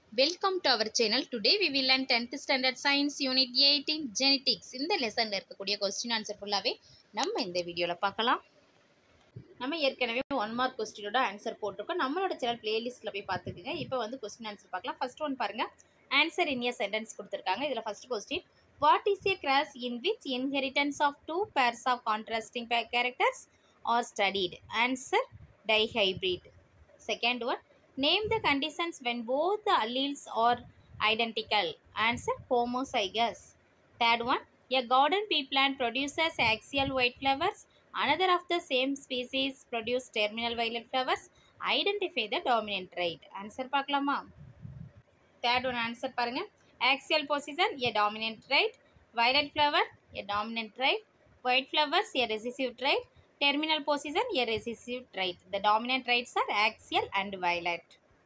Welcome to our channel today we will learn tenth standard science unit eighteen genetics இந்த லெசனில் இருக்கக்கூடிய question answer ஃபுல்லாகவே நம்ம இந்த வீடியோவில் பார்க்கலாம் நம்ம ஏற்கனவே ஒன் மார்க் கொஸ்டினோட ஆன்சர் போட்டிருக்கோம் நம்மளோட சேனல் பிளேலிஸ்ட்டில் போய் பார்த்துக்குங்க இப்போ வந்து கொஸ்டின் ஆன்சர் பார்க்கலாம் ஃபர்ஸ்ட் ஒன் பாருங்கள் ஆன்சர் இன் இயர் சென்டென்ஸ் கொடுத்துருக்காங்க இதில் first question what is a cross in which inheritance of two pairs of contrasting characters are studied answer dihybrid second one Name the conditions when both the alleles are identical. Answer homozygous. Third one. A garden pea plant produces axial white flowers. Another of the same species produce terminal violet flowers. Identify the dominant trait. Answer பார்க்கலாமா Third one answer பாருங்க axial position a dominant trait. Violet flower a dominant trait. White flowers a recessive trait. Terminal position a recessive trait. The dominant traits are axial and violet.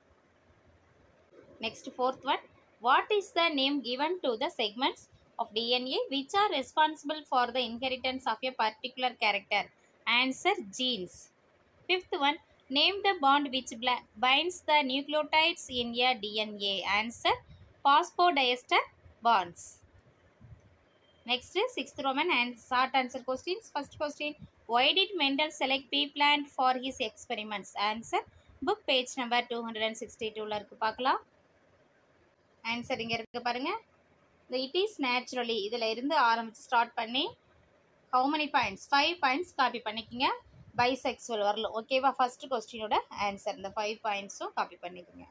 Next fourth one. What is the name given to the segments of DNA which are responsible for the inheritance of a particular character? Answer genes. Fifth one. Name the bond which bla- binds the nucleotides in a DNA. Answer phosphodiester bonds. Next, sixth Roman and short answer questions. First question. Why did Mendel select pea plant for his experiments? Answer. Book page number 262 ல இருக்கு பார்க்கலாம் answer இங்கே இருக்கு பாருங்க இந்த it is naturally இதில் இருந்து ஆரம்பித்து ஸ்டார்ட் பண்ணி how many points five points copy பண்ணிக்கோங்க பைசெக்சுவல் வரலும் ஓகேவா ஃபர்ஸ்ட் கொஸ்டினோட ஆன்சர் இந்த ஃபைவ் பாயிண்ட்ஸும் காப்பி பண்ணிக்கோங்க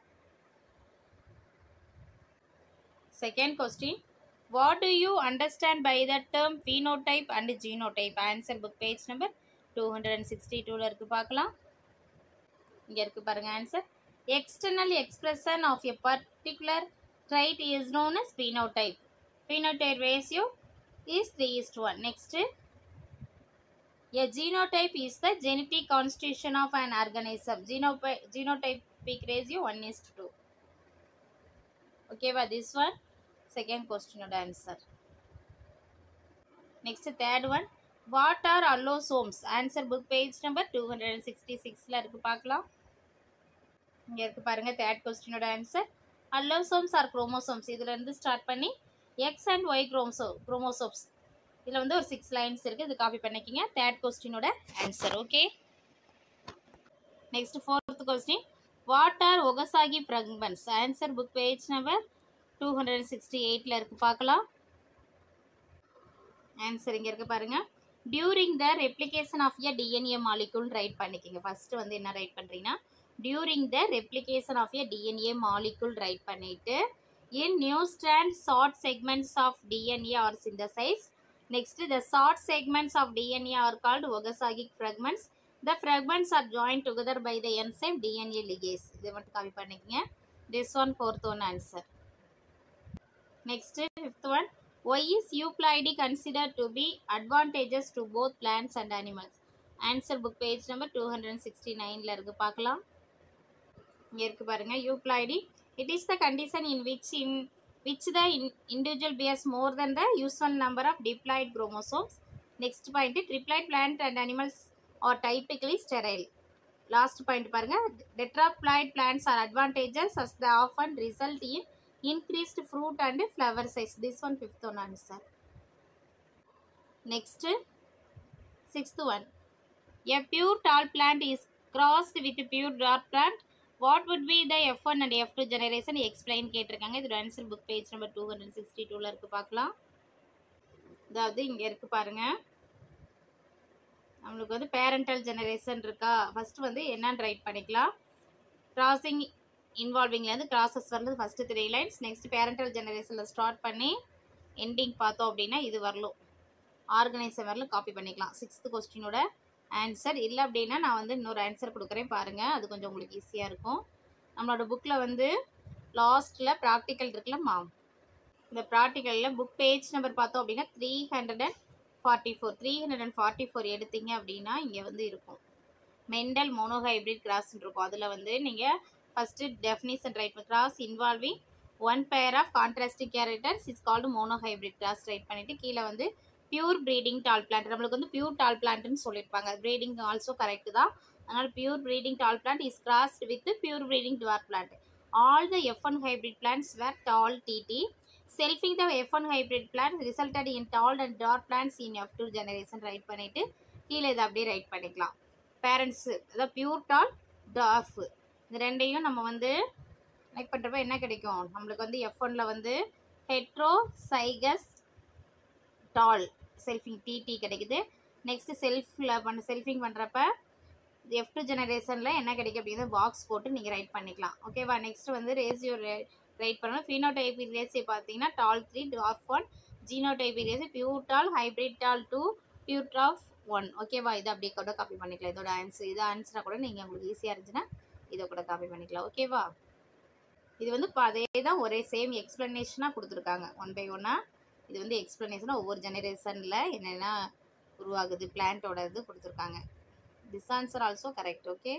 second question what do you understand by the term phenotype and genotype answer book page number two hundred and sixty டூவில் இருக்குது பார்க்கலாம் இங்கே இருக்குது பாருங்கள் answer external expression of a particular trait is known as phenotype. Phenotype ratio is 3 is to 1. Next, a genotype is the genetic constitution of an organism. Genotype, genotypic ratio 1 is to 2. Okay, but this one, second question of answer. Next, third one. What are allosomes? Answer book page number 266 இருக்கு பார்க்கலாம் இங்கே இருக்கு பாருங்க third கொஸ்டினோட answer allosomes are chromosomes இதுலேருந்து start பண்ணி X and Y chromo chromosomes இதில் வந்து ஒரு சிக்ஸ் லைன்ஸ் இருக்குது இது காப்பி பண்ணிக்கிங்க தேர்ட் கொஸ்டினோட answer okay next fourth question what are Okazaki fragments answer book page number two hundred sixty எயிட்டில் இருக்குது பார்க்கலாம் ஆன்சர் இங்கே இருக்குது பாருங்கள் during the replication of a DNA molecule write பண்ணிக்கிங்க ஃபஸ்ட்டு வந்து என்ன ரைட் பண்ணுறீங்கன்னா during the replication of a DNA molecule write பண்ணிட்டு in new strand short segments of DNA are synthesise next the short segments of DNA are called ஒகசாகிக் fragments the fragments are join together by the enzyme DNA ligase இதை மட்டும் copy பண்ணிக்கங்க this one fourth one answer next fifth one why is euploidy consider to be advantages to both plants and animals answer book page number two hundred sixty நைனில் இருக்குது பார்க்கலாம் இங்கே இருக்குது பாருங்கள் euploidy it is the condition in which in which the in individual bears more than the usual number of diploid chromosomes next point triploid plant and animals are typically sterile last point பாருங்கள் tetraploid plants are advantages as the often result in increased fruit and flower size this one fifth one answer next sixth one a pure tall plant is crossed with pure dwarf plant what would be the F one and F two generation explain கேட்டிருக்காங்க இதோட answer book page number two hundred sixty டூவில் இருக்குது பார்க்கலாம் அதாவது இங்கே இருக்குது பாருங்கள் நம்மளுக்கு வந்து பேரண்டல் ஜெனரேஷன் இருக்கா ஃபஸ்ட்டு வந்து என்னன்னு ரைட் பண்ணிக்கலாம் கிராசிங் இன்வால்விங்லேருந்து கிராசஸ் வரது first three lines next parental ஜெனரேஷனில் ஸ்டார்ட் பண்ணி எண்டிங் பார்த்தோம் அப்படின்னா இது வரலும் ஆர்கனைசர் வரலும் காப்பி பண்ணிக்கலாம் சிக்ஸ்த்து கொஸ்டினோட ஆன்சர் இல்லை அப்படின்னா நான் வந்து இன்னொரு ஆன்சர் கொடுக்குறேன் பாருங்கள் அது கொஞ்சம் உங்களுக்கு ஈஸியாக இருக்கும் நம்மளோட புக்கில் வந்து லாஸ்ட்டில் ப்ராக்டிக்கல் இருக்குல்லம்மா இந்த ப்ராக்டிக்கலில் புக் பேஜ் நம்பர் பார்த்தோம் அப்படின்னா three hundred and forty four three hundred and forty four எடுத்தீங்க அப்படின்னா இங்கே வந்து இருக்கும் மெண்டல் மோனோஹைப்ரிட் கிராஸ்ன்னு இருக்கும் அதில் வந்து நீங்கள் first definition write cross involving one pair of contrasting characters is called monohybrid cross write பண்ணிவிட்டு கீழே வந்து பியூர் ப்ரீடிங் டால் பிளான்ட் நம்மளுக்கு வந்து பியூர் டால் பிளான்ட்னு சொல்லியிருப்பாங்க ப்ரீடிங் ஆல்சோ கரெக்ட் தான் அதனால் pure breeding tall plant is crossed with pure breeding dwarf plant all the F one hybrid plants were tall TT selfing the F one hybrid plant resulted in tall and டாட் plants in F two generation write பண்ணிவிட்டு கீழே இதை அப்படியே right பண்ணிக்கலாம் parents அதாவது pure டால் tough இந்த ரெண்டையும் நம்ம வந்து லைக் பண்ணுறப்ப என்ன கிடைக்கும் நம்மளுக்கு வந்து எஃப் ஒனில் வந்து heterozygous tall selfing TT கிடைக்குது நெக்ஸ்ட்டு செல்ஃபில் பண்ண செல்ஃபிங் பண்ணுறப்ப எஃப் டூ ஜெனரேஷனில் என்ன கிடைக்கும் அப்படிங்கிறது பாக்ஸ் போட்டு நீங்கள் ரைட் பண்ணிக்கலாம் ஓகேவா நெக்ஸ்ட் வந்து ரேசியோ ரைட் பண்ணணும் ஃபீனோடைபிக் ரேசியோ பார்த்தீங்கன்னா tall three dwarf one genotypic ratio pure tall hybrid tall two pure dwarf one ஓகேவா இதை அப்படியே கூட காப்பி பண்ணிக்கலாம் இதோட ஆன்சர் இது ஆன்சராக கூட நீங்கள் உங்களுக்கு ஈஸியாக இருந்துச்சுன்னா இதை கூட காப்பி பண்ணிக்கலாம் ஓகேவா இது வந்து இப்போ அதே தான் ஒரே சேம் எக்ஸ்ப்ளனேஷனாக கொடுத்துருக்காங்க ஒன் பை ஒன்னாக இது வந்து எக்ஸ்ப்ளனேஷனாக ஒவ்வொரு ஜெனரேஷனில் என்னென்ன உருவாகுது பிளான்ட்டோட இது கொடுத்துருக்காங்க this answer also correct okay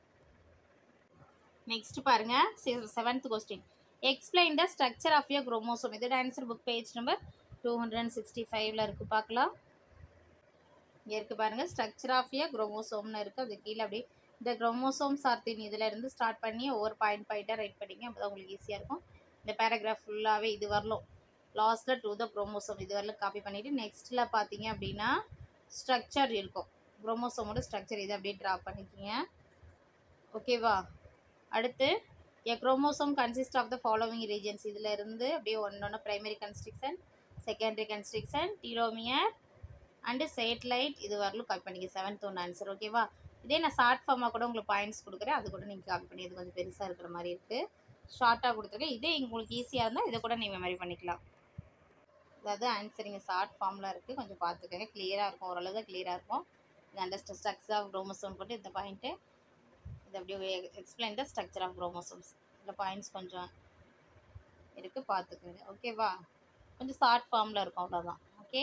next பாருங்க seventh question explain the structure of யர் குரோமோசோம் இதோட answer book page number two hundred and sixty ஃபைவ்ல இருக்கு பார்க்கலாம் இங்கே இருக்கு பாருங்க ஸ்ட்ரக்சர் ஆஃப் யர் குரோமோசோம்னு இருக்கு அது கீழே அப்படி இந்த குரோமோசோம்ஸ் ஆர்த்தின் இதில் இருந்து ஸ்டார்ட் பண்ணி ஒவ்வொரு பாயிண்ட் பாயிண்ட்டாக ரைட் பண்ணிங்க அப்போ தான் உங்களுக்கு ஈஸியாக இருக்கும் இந்த பேராகிராஃப் ஃபுல்லாகவே இது வரலும் லாஸ்ட்டில் டூ த குரோமோசோம் இது வரலும் காப்பி பண்ணிவிட்டு நெக்ஸ்ட்டில் பார்த்தீங்க அப்படின்னா ஸ்ட்ரக்சர் இருக்கும் குரோமோசோமோட ஸ்ட்ரக்சர் இதை அப்படியே ட்ரா பண்ணிக்கிங்க ஓகேவா அடுத்து a chromosome consist of the following regions இதில் இருந்து அப்படியே ஒன்று ஒன்று primary constriction secondary constriction telomere and satellite இது வரலும் காப்பி பண்ணிக்க செவன்த் ஒன்று ஆன்சர் ஓகேவா இதே நான் ஷார்ட் ஃபார்மாக கூட உங்களுக்கு பாயிண்ட்ஸ் கொடுக்குறேன் அது கூட நீங்கள் காப்பி பண்ணி இது கொஞ்சம் பெருசாக இருக்கிற மாதிரி இருக்குது ஷார்ட்டாக கொடுத்துருக்கேன் இதே உங்களுக்கு ஈஸியாக இருந்தால் இதை கூட நீங்கள் மெமரி பண்ணிக்கலாம் அதாவது ஆன்சர் இங்கே ஷார்ட் ஃபார்மில் இருக்குது கொஞ்சம் பார்த்துக்கோங்க கிளியராக இருக்கும் ஓரளவு தான் கிளியராக இருக்கும் இது அண்டர் ஸ்ட்ரக்சர் ஆஃப் குரோமோசோம் போட்டு இந்த பாயிண்ட்டு இது அப்படியே explain the structure of chromosomes இந்த பாயிண்ட்ஸ் கொஞ்சம் இருக்குது பார்த்துக்கோங்க ஓகேவா கொஞ்சம் ஷார்ட் ஃபார்மில் இருக்கும் அவ்வளோதான் ஓகே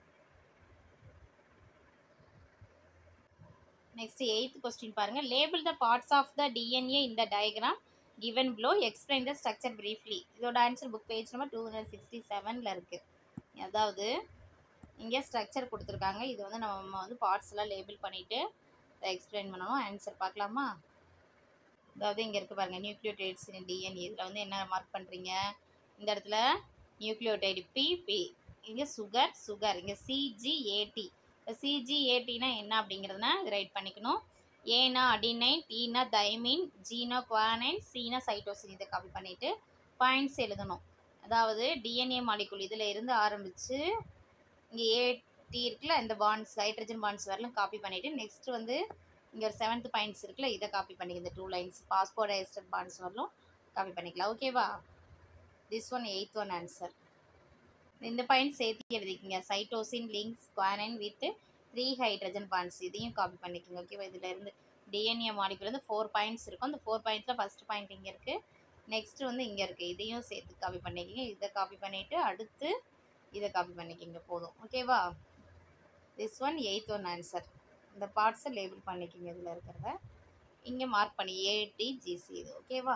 நெக்ஸ்ட் எயித் கொஸ்டின் பாருங்கள் label the parts of the DNA இந்த diagram given below explain the structure briefly இதோட answer book page number two hundred sixty செவனில் இருக்குது அதாவது இங்கே ஸ்ட்ரக்சர் கொடுத்துருக்காங்க இது வந்து நம்ம வந்து பார்ட்ஸ் எல்லாம் லேபிள் பண்ணிவிட்டு எக்ஸ்பிளைன் பண்ணணும் ஆன்சர் பார்க்கலாமா அதாவது இங்கே இருக்குது பாருங்கள் நியூக்ளியோடைட்ஸ் டிஎன்ஏ இதில் வந்து என்ன மார்க் பண்ணுறீங்க இந்த இடத்துல நியூக்ளியோடைடு பிபி இங்கே சுகர் சுகர் இங்கே சிஜிஏடி சிஜிஏடினா என்ன அப்படிங்கிறதுனா இது ரைட் பண்ணிக்கணும் ஏனா அடினைன் டீனா தைமின் ஜீனா குவானைன் சீனா சைட்டோசின் இதை காப்பி பண்ணிவிட்டு பாயிண்ட்ஸ் எழுதணும் அதாவது டிஎன்ஏ மாலிகுல் இதில் இருந்து ஆரம்பித்து இங்கே ஏடி இருக்குல்ல இந்த பாண்ட்ஸ் ஹைட்ரஜன் பாண்ட்ஸ் வரலாம் காப்பி பண்ணிவிட்டு நெக்ஸ்ட் வந்து இங்கே ஒரு செவன்த் பாயிண்ட்ஸ் இருக்குல்ல இதை காப்பி பண்ணிக்க இந்த two lines phosphodiester bonds வரலும் காப்பி பண்ணிக்கலாம் ஓகேவா this one eighth one answer இந்த பாயிண்ட் சேர்த்து எழுதிக்கிங்க cytosine links guanine with three hydrogen bonds இதையும் காப்பி பண்ணிக்கோங்க ஓகேவா இதில் இருந்து டிஎன்ஏ மாலிகுல் வந்து ஃபோர் பாயிண்ட்ஸ் இருக்கும் அந்த ஃபோர் பாயிண்ட்ஸில் ஃபஸ்ட் பாயிண்ட் இங்கே இருக்குது நெக்ஸ்ட்டு வந்து இங்கே இருக்குது இதையும் சேர்த்து காப்பி பண்ணிக்கிங்க இதை காப்பி பண்ணிவிட்டு அடுத்து இதை காப்பி பண்ணிக்கிங்க போதும் ஓகேவா this one eighth one answer இந்த பார்ட்ஸை லேபிள் பண்ணிக்கிங்க இதில் இருக்கிறத இங்கே மார்க் பண்ணி ஏடி ஜிசி இது ஓகேவா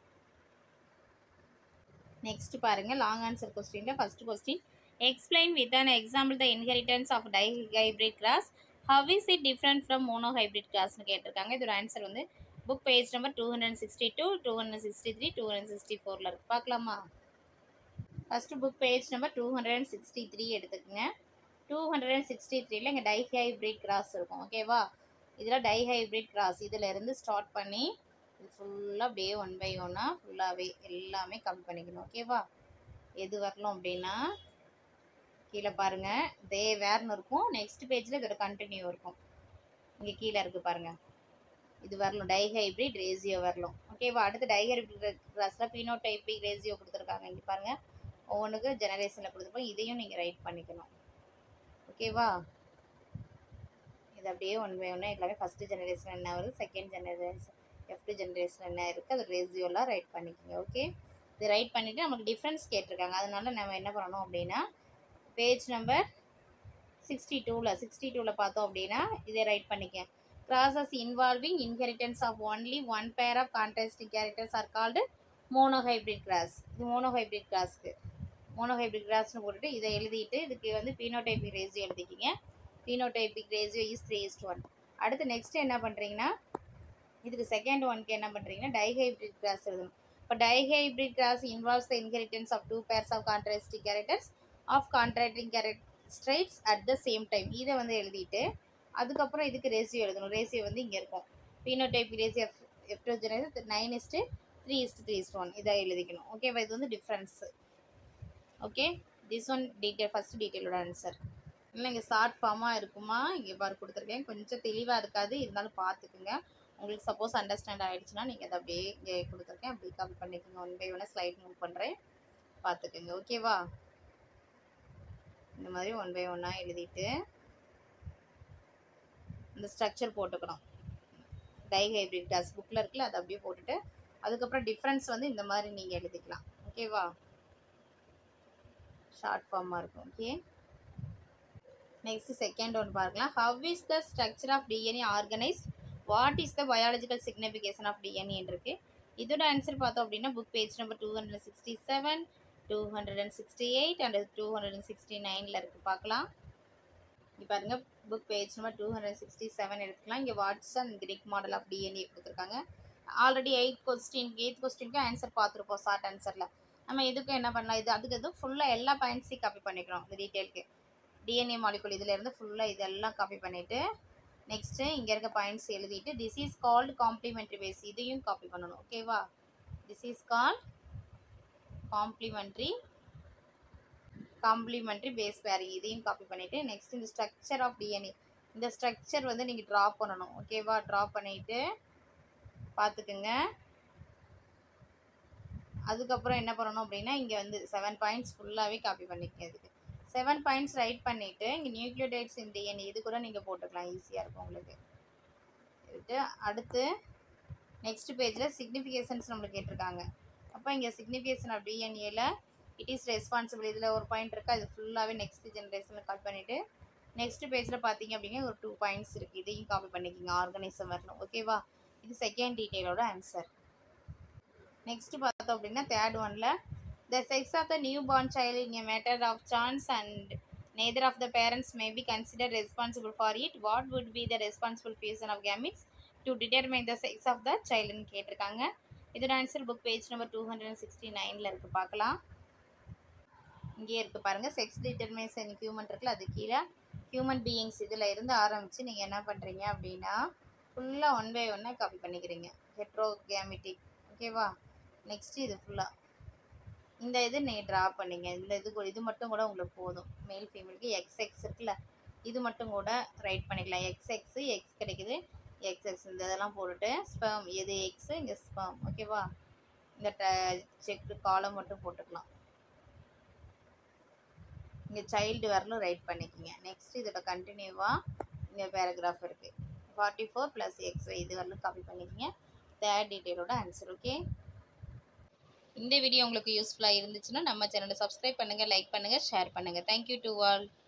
நெக்ஸ்ட் பாருங்கள் லாங் ஆன்சர் கொஸ்டினில் first question explain with an example the inheritance of dihybrid cross how is it different from monohybrid கிராஸ்னு கேட்டிருக்காங்க இதோட ஆன்சர் வந்து book page number two hundred sixty two two hundred sixty three two hundred sixty ஃபோரில் இருக்குது பார்க்கலாமா first book page number two hundred and sixty three எடுத்துக்கோங்க two hundred and sixty த்ரீல இங்கே டை ஹைப்ரிட் கிராஸ் இருக்கும் ஓகேவா இதில் டை ஹைப்ரிட் கிராஸ் இதில் இருந்து ஸ்டார்ட் பண்ணி இது ஃபுல்லாக அப்படியே ஒன் பை ஒன்னாக ஃபுல்லாகவே எல்லாமே கம்மி பண்ணிக்கணும் ஓகேவா எது வரலாம் அப்படின்னா கீழே பாருங்கள் தே வேர்னு இருக்கும் நெக்ஸ்ட் பேஜில் இதோட கண்டினியூ இருக்கும் இங்கே கீழே இருக்குது பாருங்கள் இது வரலாம் டைஹைப்ரிட் ரேசியோ வரலாம் ஓகேவா அடுத்து டைஹைப்ரிட் கிளாஸில் பீனோடைபிக் ரேசியோ கொடுத்துருக்காங்க இங்கே பாருங்கள் ஒவ்வொன்றுக்கு ஜெனரேஷனில் கொடுத்துருப்போம் இதையும் நீங்கள் ரைட் பண்ணிக்கணும் ஓகேவா இது அப்படியே ஒன் பை ஒன்று எல்லாமே ஃபஸ்ட்டு ஜெனரேஷன் என்ன வருது செகண்ட் ஜெனரேஷன் எஃப்டி ஜெனரேஷன் என்ன இருக்குது அது ரேசியோலாம் ரைட் பண்ணிக்கோங்க ஓகே இது ரைட் பண்ணிவிட்டு நமக்கு டிஃப்ரென்ஸ் கேட்டிருக்காங்க அதனால நம்ம என்ன பண்ணணும் அப்படின்னா பேஜ் நம்பர் சிக்ஸ்டி டூவில் சிக்ஸ்டி டூவில் பார்த்தோம் அப்படின்னா இதை ரைட் பண்ணிக்க crosses involving inheritance of only one pair of contrasting characters are called monohybrid cross இது மோனோஹைப்ரிட் கிராஸ்க்கு மோனோஹைப்ரிட் கிராஸ்னு போட்டுட்டு இதை எழுதிட்டு இதுக்கு வந்து பீனோடைபிக் ரேசியோ எழுதிக்கிங்க phenotypic ratio is three is to one அடுத்து நெக்ஸ்ட் என்ன பண்ணுறீங்கன்னா இதுக்கு செகண்ட் ஒன்க்கு என்ன பண்ணுறீங்கன்னா டைஹைப்ரிட் கிராஸ் எழுதணும் இப்போ dihybrid cross involves the inheritance of two pairs of contrasting characters of contracting characters at the same time இதை வந்து எழுதிட்டு அதுக்கப்புறம் இதுக்கு ரேசியோ எழுதணும் ரேசியோ வந்து இங்கே இருக்கும் பீனோடைப் ரேசியோ எஃப் எஃப்டோஜெனஸ் nine is to three is to three is to one இதை எழுதிக்கணும் ஓகேவா இது வந்து difference okay this one detail first டீட்டெயிலோட ஆன்சர் இல்லை இங்கே ஷார்ட் ஃபார்மாக இருக்குமா இங்கே பாரு கொடுத்துருக்கேன் கொஞ்சம் தெளிவாக இருக்காது இருந்தாலும் பார்த்துக்குங்க உங்களுக்கு சப்போஸ் அண்டர்ஸ்டாண்ட் ஆகிடுச்சுன்னா நீங்கள் அதை அப்படியே இங்கே கொடுத்துருக்கேன் அப்படியே காப்பி பண்ணிக்கோங்க ஒன் பை ஒன்னாக ஸ்லைட் மூவ் பண்ணுறேன் பார்த்துக்குங்க ஓகேவா இந்த மாதிரி ஒன் பை ஒன்னாக எழுதிட்டு இந்த ஸ்ட்ரக்சர் போட்டுக்கணும் டைஹைப்ரிட் கிளாஸ் புக்கில் இருக்குல்ல அதை அப்படியே போட்டுட்டு அதுக்கப்புறம் டிஃப்ரென்ஸ் வந்து இந்த மாதிரி நீங்கள் எழுதிக்கலாம் ஓகேவா ஷார்ட் ஃபார்மாக இருக்கும் ஓகே நெக்ஸ்ட் செகண்ட் ஒன் பார்க்கலாம் how is the structure of DNA organised what is the biological signification of DNA இருக்கு இதோட ஆன்சர் பார்த்தோம் அப்படின்னா book page number two hundred sixty seven two hundred and sixty eight and two hundred and sixty நைனில் இருக்குது பார்க்கலாம் இங்கே பாருங்கள் book page number two hundred sixty seven எடுத்துக்கலாம் இங்கே Watson and Crick model of DNA கொடுத்துருக்காங்க ஆல்ரெடி எயிட் கொஸ்டின் எயித் கொஸ்டினுக்கு answer பார்த்துருப்போம் ஷார்ட் ஆன்சரில் நம்ம இதுக்கும் என்ன பண்ணலாம் இது அதுக்கு எதுவும் ஃபுல்லாக எல்லா பாயிண்ட்ஸையும் காப்பி பண்ணிக்கிறோம் இந்த டீட்டெயிலுக்கு டிஎன்ஏ மாலிகுல் இதில் இருந்து ஃபுல்லாக இதெல்லாம் காப்பி பண்ணிவிட்டு நெக்ஸ்ட்டு இங்கே இருக்க பாயிண்ட்ஸ் எழுதிட்டு this is called complementary base இதையும் காப்பி பண்ணணும் ஓகேவா this is called complementary complementary base pairing இதையும் காப்பி பண்ணிவிட்டு நெக்ஸ்ட் இந்த ஸ்ட்ரக்சர் ஆஃப் டிஎன்ஏ இந்த ஸ்ட்ரக்சர் வந்து நீங்கள் ட்ரா பண்ணணும் ஓகேவா ட்ரா பண்ணிவிட்டு பார்த்துக்குங்க அதுக்கப்புறம் என்ன பண்ணணும் அப்படின்னா இங்கே வந்து செவன் பாயிண்ட்ஸ் ஃபுல்லாகவே காப்பி பண்ணிக்க இதுக்கு செவன் பாயிண்ட்ஸ் ரைட் பண்ணிவிட்டு இங்கே நியூக்ளியோடைட்ஸ் இன் டிஎன்ஏ இது கூட நீங்கள் போட்டுக்கலாம் ஈஸியாக இருக்கும் உங்களுக்கு இது அடுத்து நெக்ஸ்ட் பேஜில் சிக்னிஃபிகேஷன்ஸ் நம்மளுக்கு கேட்டிருக்காங்க அப்போ இங்கே சிக்னிஃபிகேஷன் ஆஃப் டிஎன்ஏல இட் இஸ் ரெஸ்பான்சிபிள் இதில் ஒரு பாயிண்ட் இருக்குது அது ஃபுல்லாகவே நெக்ஸ்ட் ஜென்ரேஷனில் கட் பண்ணிவிட்டு நெக்ஸ்ட் பேஜில் பார்த்தீங்க அப்படின்னா ஒரு டூ பாயிண்ட்ஸ் இருக்குது இதையும் காப்பி பண்ணிக்கோங்க ஆர்கனைசம் வரணும் ஓகேவா இது செகண்ட் டீட்டெயிலோட ஆன்சர் நெக்ஸ்ட் பார்த்தோம் அப்படின்னா தேர்ட் ஒனில் the sex of the newborn child in a matter of chance and neither of the parents may be consider responsible for it what would be the responsible fusion of gametes to determine the sex of the சைல்டுன்னு கேட்டிருக்காங்க இதோட answer book page number two hundred and sixty நைனில் இருக்குது பார்க்கலாம் இங்கே இருக்குது பாருங்கள் sex determination human இருக்குல்ல அது கீழே ஹியூமன் பீயிங்ஸ் இதில் இருந்து ஆரம்பித்து நீங்கள் என்ன பண்ணுறீங்க அப்படின்னா ஃபுல்லாக ஒன் பை ஒன்னாக காப்பி பண்ணிக்கிறீங்க ஹெட்ரோகேமிட்டிக் ஓகேவா நெக்ஸ்ட்டு இது ஃபுல்லாக இந்த இது நீங்கள் ட்ரா பண்ணிங்க இந்த இது கூட- இது மட்டும் கூட உங்களுக்கு போதும் மேல் ஃபீமேலுக்கு எக்ஸ் எக்ஸ் இருக்குல்ல இது மட்டும் கூட ரைட் பண்ணிக்கலாம் எக்ஸ் எக்ஸு எக்ஸ் கிடைக்குது எக்ஸ் எக்ஸ் இந்த இதெல்லாம் போட்டுட்டு ஸ்பெர்ம் எது எக்ஸு இங்கே ஸ்பெர்ம் ஓகேவா இந்த ட செக்கு காலம் மட்டும் போட்டுக்கலாம் இங்கே சைல்டு வரலும் ரைட் பண்ணிக்கோங்க நெக்ஸ்ட் இதோட கண்டினியூவாக இங்கே பேராகிராஃப் இருக்குது ஃபார்ட்டி ஃபோர் ப்ளஸ் எக்ஸ் இது வரலும் காப்பி பண்ணிக்கோங்க தேர்ட் டீட்டெயிலோட ஆன்சர் ஓகே இந்த வீடியோ உங்களுக்கு யூஸ்ஃபுல்லாக இருந்துச்சுன்னா நம்ம சேனலை சப்ஸ்கிரைப் பண்ணுங்கள் லைக் பண்ணுங்கள் ஷேர் பண்ணுங்கள் தேங்க்யூ டு ஆல்